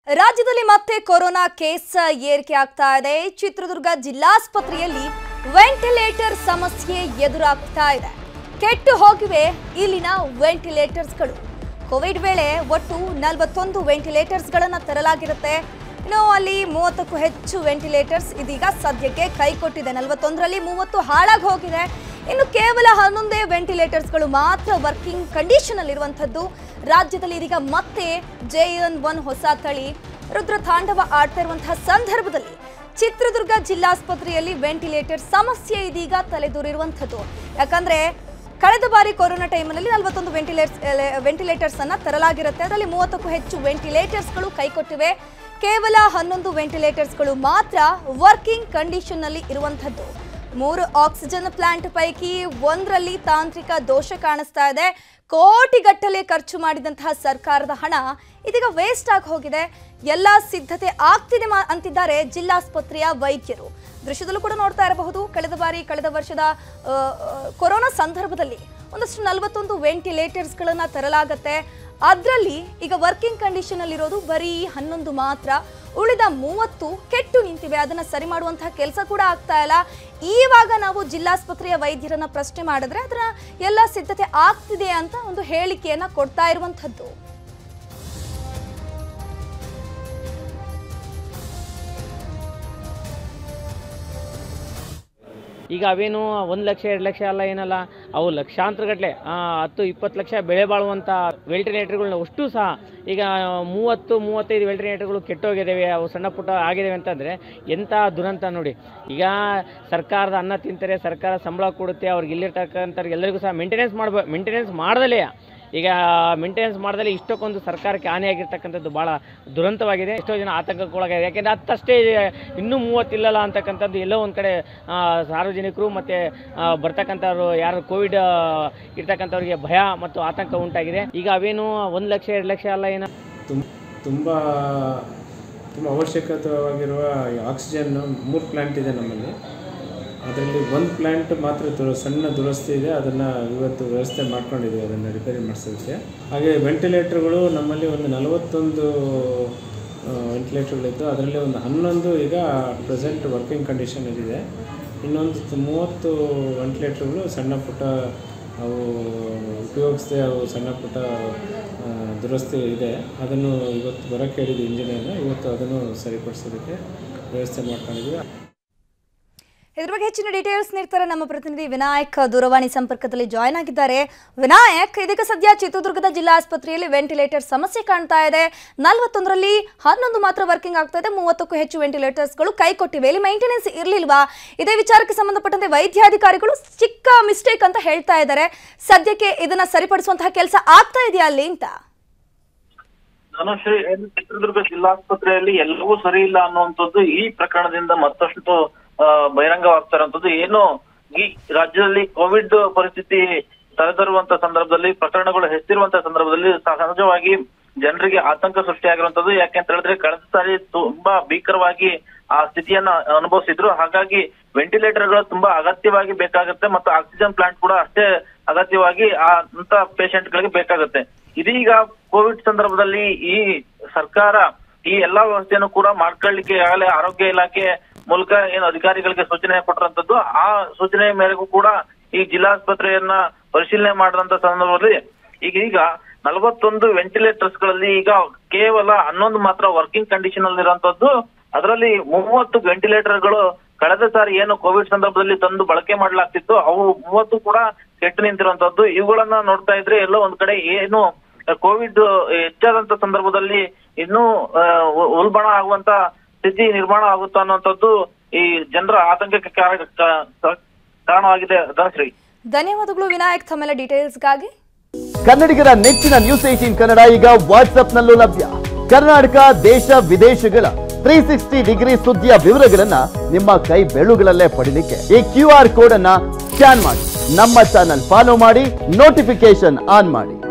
ರಾಜ್ಯದಲ್ಲಿ ಮತ್ತೆ corona case ಏರಿಕೆ ಆಗ್ತಾ ಇದೆ ಚಿತ್ರದುರ್ಗ ಜಿಲ್ಲಾಸ್ಪತ್ರೆಯಲ್ಲಿ ವೆಂಟಿಲೇಟರ್ ಸಮಸ್ಯೆ ಎದುರಾಗ್ತಾ ಇದೆ ಕೆಟ್ಟು ಹೋಗಿವೆ ಇಲ್ಲಿನ ವೆಂಟಿಲೇಟರ್ಸ್ಗಳು ಕೋವಿಡ್ ವೇಳೆ ಒಟ್ಟು ನಲವತ್ತೊಂದು ವೆಂಟಿಲೇಟರ್ಸ್ಗಳನ್ನು ತರಲಾಗಿರುತ್ತೆ ಇನ್ನು ಅಲ್ಲಿ ಮೂವತ್ತಕ್ಕೂ ಹೆಚ್ಚು ವೆಂಟಿಲೇಟರ್ಸ್ ಇದೀಗ ಸದ್ಯಕ್ಕೆ ಕೈ ಕೊಟ್ಟಿದೆ ನಲವತ್ತೊಂದರಲ್ಲಿ ಮೂವತ್ತು ಹಾಳಾಗಿ ಹೋಗಿದೆ ಇನ್ನು ಕೇವಲ ಹನ್ನೊಂದೇ ವೆಂಟಿಲೇಟರ್ಸ್ಗಳು ಮಾತ್ರ ವರ್ಕಿಂಗ್ ಕಂಡೀಷನ್ ಅಲ್ಲಿರುವಂಥದ್ದು ರಾಜ್ಯದಲ್ಲಿ ಇದೀಗ ಮತ್ತೆ ಜೆ ಎನ್ ಒನ್ ಹೊಸ ತಳಿ ರುದ್ರ ತಾಂಡವ ಆಡ್ತಾ ಇರುವಂತಹ ಸಂದರ್ಭದಲ್ಲಿ ಚಿತ್ರದುರ್ಗ ಜಿಲ್ಲಾಸ್ಪತ್ರೆಯಲ್ಲಿ ವೆಂಟಿಲೇಟರ್ ಸಮಸ್ಯೆ ಇದೀಗ ತಲೆದೂರಿರುವಂಥದ್ದು ಯಾಕಂದ್ರೆ ಕಳೆದ ಬಾರಿ ಕೊರೋನಾ ಟೈಮ್ನಲ್ಲಿ ನಲವತ್ತೊಂದು ವೆಂಟಿಲೇಟರ್ಸ್ ವೆಂಟಿಲೇಟರ್ಸ್ ಅನ್ನ ತರಲಾಗಿರುತ್ತೆ ಅದರಲ್ಲಿ ಮೂವತ್ತಕ್ಕೂ ಹೆಚ್ಚು ವೆಂಟಿಲೇಟರ್ಸ್ಗಳು ಕೈಕೊಟ್ಟಿವೆ ಕೇವಲ ಹನ್ನೊಂದು ವೆಂಟಿಲೇಟರ್ಸ್ಗಳು ಮಾತ್ರ ವರ್ಕಿಂಗ್ ಕಂಡೀಷನ್ನಲ್ಲಿ ಇರುವಂಥದ್ದು ಮೂರು ಆಕ್ಸಿಜನ್ ಪ್ಲಾಂಟ್ ಪೈಕಿ ಒಂದರಲ್ಲಿ ತಾಂತ್ರಿಕ ದೋಷ ಕಾಣಿಸ್ತಾ ಇದೆ ಕೋಟಿಗಟ್ಟಲೆ ಖರ್ಚು ಮಾಡಿದಂತಹ ಸರ್ಕಾರದ ಹಣ ಇದೀಗ ವೇಸ್ಟ್ ಆಗಿ ಹೋಗಿದೆ ಎಲ್ಲ ಸಿದ್ಧತೆ ಆಗ್ತಿದೆ ಮಾ- ಅಂತಿದ್ದಾರೆ ಜಿಲ್ಲಾಸ್ಪತ್ರೆಯ ವೈದ್ಯರು ದೃಶ್ಯದಲ್ಲೂ ಕೂಡ ನೋಡ್ತಾ ಇರಬಹುದು ಕಳೆದ ಬಾರಿ ಕಳೆದ ವರ್ಷದ ಆ, ಆ, ಕೊರೋನಾ ಸಂದರ್ಭದಲ್ಲಿ ಒಂದಷ್ಟು ನಲವತ್ತೊಂದು ವೆಂಟಿಲೇಟರ್ಸ್ಗಳನ್ನ ತರಲಾಗತ್ತೆ ಅದರಲ್ಲಿ ಈಗ ವರ್ಕಿಂಗ್ ಕಂಡೀಷನ್ ಅಲ್ಲಿರೋದು ಬರೀ ಹನ್ನೊಂದು ಮಾತ್ರ ಉಳಿದ ಮೂವತ್ತು ಕೆಟ್ಟು ನಿಂತಿವೆ ಅದನ್ನ ಸರಿ ಮಾಡುವಂತಹ ಕೆಲಸ ಕೂಡ ಆಗ್ತಾ ಇಲ್ಲ ಈವಾಗ ನಾವು ಜಿಲ್ಲಾಸ್ಪತ್ರೆಯ ವೈದ್ಯರನ್ನ ಪ್ರಶ್ನೆ ಮಾಡಿದ್ರೆ ಅದರ ಎಲ್ಲ ಸಿದ್ಧತೆ ಆಗ್ತಿದೆ ಅಂತ ಒಂದು ಹೇಳಿಕೆಯನ್ನ ಕೊಡ್ತಾ ಇರುವಂಥದ್ದು ಈಗ ಅವೇನು ಒಂದು ಲಕ್ಷ ಎರಡು ಲಕ್ಷ ಅಲ್ಲ ಏನಲ್ಲ ಅವು ಲಕ್ಷಾಂತರ ಗಟ್ಟಲೆ ಹತ್ತು ಇಪ್ಪತ್ತು ಲಕ್ಷ ಬೆಳೆ ಬಾಳುವಂಥ ವೆಲ್ಟಿನೇಟರ್ಗಳನ್ನ ಅಷ್ಟು ಸಹ ಈಗ ಮೂವತ್ತು ಮೂವತ್ತೈದು ವೆಲ್ಟಿನೇಟರ್ಗಳು ಕೆಟ್ಟೋಗಿದ್ದಾವೆ ಅವು ಸಣ್ಣ ಪುಟ್ಟ ಆಗಿದ್ದಾವೆ ಅಂತಂದರೆ ಎಂಥ ದುರಂತ ನೋಡಿ ಈಗ ಸರ್ಕಾರದ ಅನ್ನ ತಿಂತಾರೆ ಸರ್ಕಾರ ಸಂಬಳ ಕೊಡುತ್ತೆ ಅವ್ರಿಗೆ ಇಲ್ಲಿರ್ತಕ್ಕಂಥವ್ರಿಗೆ ಎಲ್ಲರಿಗೂ ಸಹ ಮೇಂಟೆನೆನ್ಸ್ ಮಾಡ್ಬೋ ಮೇಂಟೆನೆನ್ಸ್ ಮಾಡ್ದಲೇ ಈಗ ಮೇಂಟೆನೆನ್ಸ್ ಮಾಡ್ದಲ್ಲಿ ಇಷ್ಟಕ್ಕೊಂದು ಸರ್ಕಾರಕ್ಕೆ ಹಾನಿಯಾಗಿರ್ತಕ್ಕಂಥದ್ದು ಭಾಳ ದುರಂತವಾಗಿದೆ ಎಷ್ಟೋ ಜನ ಆತಂಕಕ್ಕೊಳಗಾಗಿದೆ ಯಾಕೆಂದರೆ ಹತ್ತಷ್ಟೇ ಇದೆ, ಇನ್ನೂ ಮೂವತ್ತಿಲ್ಲಲ್ಲ ಅಂತಕ್ಕಂಥದ್ದು ಎಲ್ಲೋ ಒಂದು ಕಡೆ ಆ, ಸಾರ್ವಜನಿಕರು ಮತ್ತು ಬರ್ತಕ್ಕಂಥವ್ರು ಯಾರು ಕೋವಿಡ್ ಇರ್ತಕ್ಕಂಥವ್ರಿಗೆ ಭಯ ಮತ್ತು ಆತಂಕ ಉಂಟಾಗಿದೆ ಈಗ ಅವೇನು ಒಂದು ಲಕ್ಷ ಎರಡು ಲಕ್ಷ ಅಲ್ಲ ಏನೋ ತುಂಬ ತುಂಬ ತುಂಬ ಅವಶ್ಯಕವಾಗಿರುವ ಈ ಆಕ್ಸಿಜನ್ ಮೂರು ಪ್ಲ್ಯಾಂಟ್ ಇದೆ ನಮ್ಮಲ್ಲಿ ಅದರಲ್ಲಿ ಒಂದು ಪ್ಲ್ಯಾಂಟ್ ಮಾತ್ರ ದುರ ಸಣ್ಣ ದುರಸ್ತಿ ಇದೆ ಅದನ್ನು ಇವತ್ತು ವ್ಯವಸ್ಥೆ ಮಾಡ್ಕೊಂಡಿದ್ದೀವಿ ಅದನ್ನು ರಿಪೇರಿ ಮಾಡಿಸೋದಕ್ಕೆ ಹಾಗೆ ವೆಂಟಿಲೇಟರ್ಗಳು ನಮ್ಮಲ್ಲಿ ಒಂದು ನಲವತ್ತೊಂದು ವೆಂಟಿಲೇಟರ್ಗಳಿದ್ದು ಅದರಲ್ಲಿ ಒಂದು ಹನ್ನೊಂದು ಈಗ ಪ್ರೆಸೆಂಟ್ ವರ್ಕಿಂಗ್ ಕಂಡೀಷನಲ್ಲಿದೆ ಇನ್ನೊಂದು ತ- ಮೂವತ್ತು ವೆಂಟಿಲೇಟರ್ಗಳು ಸಣ್ಣ ಪುಟ್ಟ ಅವು ಉಪಯೋಗಿಸದೆ ಅವು ಸಣ್ಣ ಪುಟ್ಟ ಆ, ದುರಸ್ತಿ ಇದೆ ಅದನ್ನು ಇವತ್ತು ಬರೋಕ್ಕೆ ಹೇಳಿದ್ದು ಇಂಜಿನಿಯರ್ನ ಇವತ್ತು ಅದನ್ನು ಸರಿಪಡಿಸೋದಕ್ಕೆ ವ್ಯವಸ್ಥೆ ಮಾಡ್ಕೊಂಡಿದ್ದೀವಿ ಇದ್ರ ಬಗ್ಗೆ ಹೆಚ್ಚಿನ ಡೀಟೇಲ್ಸ್ ನೀಡ್ತಾರೆ ನಮ್ಮ ಪ್ರತಿನಿಧಿ ವಿನಾಯಕ್ ದೂರವಾಣಿ ಸಂಪರ್ಕದಲ್ಲಿ ಜಾಯ್ನ್ ಆಗಿದ್ದಾರೆ ವಿನಾಯಕ್ ಇದೀಗ ಸದ್ಯ ಚಿತ್ರದುರ್ಗದ ಜಿಲ್ಲಾ ಆಸ್ಪತ್ರೆಯಲ್ಲಿ ವೆಂಟಿಲೇಟರ್ ಸಮಸ್ಯೆ ಕಾಣ್ತಾ ಇದೆ ನಲವತ್ತೊಂದರಲ್ಲಿ ಹನ್ನೊಂದು ಮಾತ್ರ ವರ್ಕಿಂಗ್ ಆಗ್ತಾ ಇದೆ ಮೂವತ್ತಕ್ಕೂ ಹೆಚ್ಚು ವೆಂಟಿಲೇಟರ್ಸ್ಗಳು ಕೈ ಕೊಟ್ಟಿವೆ ಇಲ್ಲಿ ಮೈಂಟೆನೆನ್ಸ್ ಇರಲಿಲ್ವಾ ಇದೇ ವಿಚಾರಕ್ಕೆ ಸಂಬಂಧಪಟ್ಟಂತೆ ವೈದ್ಯಾಧಿಕಾರಿಗಳು ಚಿಕ್ಕ ಮಿಸ್ಟೇಕ್ ಅಂತ ಹೇಳ್ತಾ ಇದ್ದಾರೆ ಸದ್ಯಕ್ಕೆ ಇದನ್ನ ಸರಿಪಡಿಸುವಂತಹ ಕೆಲಸ ಆಗ್ತಾ ಇದೆಯಾ ಅಲ್ಲಿ ಅಂತ ಧನುಶ್ರೀ ಏನು ಚಿತ್ರದುರ್ಗ ಜಿಲ್ಲಾಸ್ಪತ್ರೆಯಲ್ಲಿ ಎಲ್ಲವೂ ಸರಿ ಇಲ್ಲ ಅನ್ನುವಂಥದ್ದು ಈ ಪ್ರಕರಣದಿಂದ ಮತ್ತಷ್ಟು ಆ, ಬಹಿರಂಗವಾಗ್ತಾ ಇರುವಂತದ್ದು ಏನು ಈ ರಾಜ್ಯದಲ್ಲಿ ಕೋವಿಡ್ ಪರಿಸ್ಥಿತಿ ತಲೆದರುವಂತ ಸಂದರ್ಭದಲ್ಲಿ ಪ್ರಕರಣಗಳು ಹೆಚ್ಚಿರುವಂತ ಸಂದರ್ಭದಲ್ಲಿ ಸಹಜವಾಗಿ ಜನರಿಗೆ ಆತಂಕ ಸೃಷ್ಟಿಯಾಗಿರುವಂತದ್ದು ಯಾಕೆ ಅಂತ ಹೇಳಿದ್ರೆ ಕಳೆದ ಸಾರಿ ತುಂಬಾ ಭೀಕರವಾಗಿ ಆ ಸ್ಥಿತಿಯನ್ನ ಅನುಭವಿಸಿದ್ರು ಹಾಗಾಗಿ ವೆಂಟಿಲೇಟರ್ಗಳು ತುಂಬಾ ಅಗತ್ಯವಾಗಿ ಬೇಕಾಗುತ್ತೆ ಮತ್ತು ಆಕ್ಸಿಜನ್ ಪ್ಲಾಂಟ್ ಕೂಡ ಅಷ್ಟೇ ಅಗತ್ಯವಾಗಿ ಆ ಅಂತ ಪೇಷಂಟ್ ಗಳಿಗೆ ಬೇಕಾಗುತ್ತೆ ಇದೀಗ ಕೋವಿಡ್ ಸಂದರ್ಭದಲ್ಲಿ ಈ ಸರ್ಕಾರ ಈ ಎಲ್ಲಾ ವ್ಯವಸ್ಥೆಯನ್ನು ಕೂಡ ಮಾಡ್ಕೊಳ್ಳಿಕ್ಕೆ ಈಗಾಗಲೇ ಆರೋಗ್ಯ ಇಲಾಖೆ ಮೂಲಕ ಏನು ಅಧಿಕಾರಿಗಳಿಗೆ ಸೂಚನೆ ಕೊಟ್ಟಿರುವಂತದ್ದು ಆ ಸೂಚನೆ ಮೇರೆಗೂ ಕೂಡ ಈ ಜಿಲ್ಲಾಸ್ಪತ್ರೆಯನ್ನ ಪರಿಶೀಲನೆ ಮಾಡಿದಂತ ಸಂದರ್ಭದಲ್ಲಿ ಈಗ ಈಗ ನಲವತ್ತೊಂದು ವೆಂಟಿಲೇಟರ್ಸ್ ಗಳಲ್ಲಿ ಈಗ ಕೇವಲ ಹನ್ನೊಂದು ಮಾತ್ರ ವರ್ಕಿಂಗ್ ಕಂಡೀಷನ್ ಅಲ್ಲಿ ಇರುವಂತದ್ದು ಅದರಲ್ಲಿ ಮೂವತ್ತು ವೆಂಟಿಲೇಟರ್ಗಳು ಕಳೆದ ಸಾರಿ ಏನು ಕೋವಿಡ್ ಸಂದರ್ಭದಲ್ಲಿ ತಂದು ಬಳಕೆ ಮಾಡಲಾಗ್ತಿತ್ತು ಅವು ಮೂವತ್ತು ಕೂಡ ಕೆಟ್ಟು ನಿಂತಿರುವಂತದ್ದು ಇವುಗಳನ್ನ ನೋಡ್ತಾ ಇದ್ರೆ ಎಲ್ಲೋ ಒಂದ್ ಕಡೆ ಏನು ಕೋವಿಡ್ ಹೆಚ್ಚಾದಂತ ಸಂದರ್ಭದಲ್ಲಿ ಇನ್ನೂ ಆ, ಉ- ಉಲ್ಬಣ ಆಗುವಂತ ಸ್ಥಿತಿ ನಿರ್ಮಾಣ ಆಗುತ್ತಾ ಅನ್ನುವಂಥದ್ದು ಈ ಜನರ ಆತಂಕಕ್ಕೆ ಕಾರಣ ಕಾ- ಕಾರಣವಾಗಿದೆ ಧನಶ್ರೀ ಧನ್ಯವಾದಗಳು ವಿನಾಯಕ್ ತಮ್ಮೆಲ್ಲ ಡೀಟೇಲ್ಸ್ಗಾಗಿ ಕನ್ನಡಿಗರ ನೆಚ್ಚಿನ ನ್ಯೂಸ್ ಏಟೀನ್ ಕನ್ನಡ ಈಗ ವಾಟ್ಸ್ಆಪ್ನಲ್ಲೂ ಲಭ್ಯ ಕರ್ನಾಟಕ ದೇಶ ವಿದೇಶಗಳ ತ್ರೀ ಸಿಕ್ಸ್ಟಿ ಡಿಗ್ರಿ ಸುದ್ದಿಯ ವಿವರಗಳನ್ನ ನಿಮ್ಮ ಕೈ ಬೆರಳುಗಳಲ್ಲೇ ಪಡಿಲಿಕ್ಕೆ ಈ ಕ್ಯೂ ಆರ್ ಕೋಡ್ ಅನ್ನ ಸ್ಕ್ಯಾನ್ ಮಾಡಿ ನಮ್ಮ ಚಾನಲ್ ಫಾಲೋ ಮಾಡಿ ನೋಟಿಫಿಕೇಶನ್ ಆನ್ ಮಾಡಿ